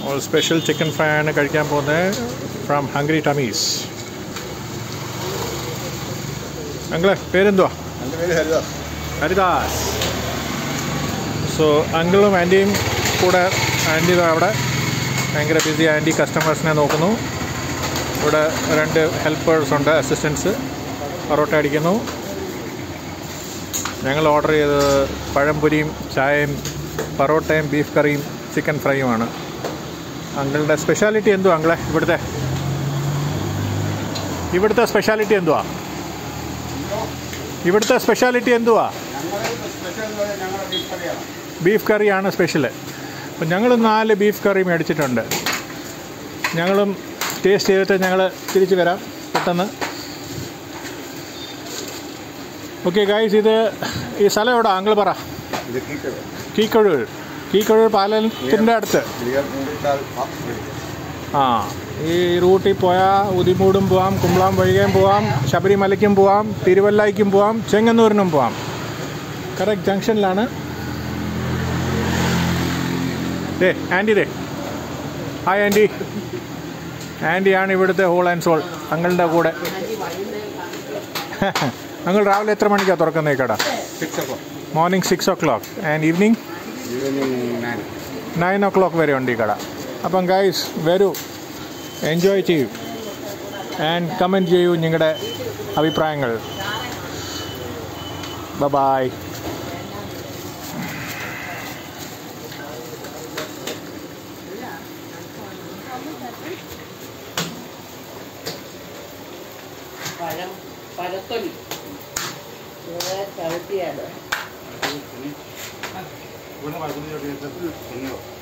special chicken fry ആണ് കഴിക്കാൻ പോകുന്നത് ഫ്രം ഹംഗ്രി ടമീസ് അങ്കിളെ പേരെന്തുവാ എൻ്റെ പേര് ഹരിദാസ് ഹരിദാസ് സോ അങ്കിളും ആൻറ്റിയും കൂടെ ആൻറ്റി അവിടെ ഭയങ്കര ബിസി ആൻറ്റി കസ്റ്റമേഴ്സിനെ നോക്കുന്നു ഇവിടെ രണ്ട് ഹെൽപ്പേഴ്സ് ഉണ്ട് അസിസ്റ്റൻസ് പൊറോട്ട അടിക്കുന്നു ഞങ്ങൾ ഓർഡർ ചെയ്തത് പഴംപൊരിയും ചായയും പൊറോട്ടയും ബീഫ് കറിയും ചിക്കൻ ഫ്രൈയുമാണ് അങ്കിളുടെ സ്പെഷ്യാലിറ്റി എന്തുവാ അങ്കിളെ ഇവിടുത്തെ ഇവിടുത്തെ സ്പെഷ്യാലിറ്റി എന്തുവാ ഇവിടുത്തെ സ്പെഷ്യാലിറ്റി എന്തുവാ ഞങ്ങളുടെ സ്പെഷ്യൽ എന്ന് പറഞ്ഞാൽ ഞങ്ങളുടെ ബീഫ് കറിയാണ് ബീഫ് കറിയാണ് സ്പെഷ്യൽ അപ്പം ഞങ്ങൾ നാല് ബീഫ് കറി മേടിച്ചിട്ടുണ്ട് ഞങ്ങളും ടേസ്റ്റ് ചെയ്തിട്ട് ഞങ്ങൾ തിരിച്ചു വരാം പെട്ടെന്ന് ഓക്കെ ഗൈസ് ഇത് ഈ സ്ഥലം എവിടെ അങ്കിൾ പറ ഇത് കീക്കത് കീക്കഴൂർ കീക്കഴൂർ പാലത്തിൻ്റെ അടുത്ത് ക്ലിയർ കൂടിച്ചാൽ ആ ഈ റൂട്ടിൽ പോയാൽ ഉദിമൂടും പോവാം കുമ്പളാം വഴികയും പോവാം ശബരിമലയ്ക്കും പോവാം തിരുവല്ലായ്ക്കും പോവാം ചെങ്ങന്നൂരിനും പോവാം കറക്റ്റ് ജംഗ്ഷനിലാണ് ദേ ആൻറ്റി ദേ ഹായ് ആൻറ്റി ആൻറ്റിയാണ് ഇവിടുത്തെ ഹോൾ ആൻഡ് സോൾ അങ്ങളുടെ കൂടെ അങ്ങൾ രാവിലെ എത്ര മണിക്കാണ് തുറക്കുന്നത് ഈ കട six o morning six o'clock and evening evening nine nine o'clock വരെ ഉണ്ട് ഈ കട അപ്പം ഗൈസ് വരൂ എൻജോയ് ചെയ്യൂ ആൻഡ് കമൻറ്റ് ചെയ്യൂ നിങ്ങളുടെ അഭിപ്രായങ്ങൾ ബൈ പഴം പഴത്തൊലി ചവിട്ടിയാണ് ഇവിടെ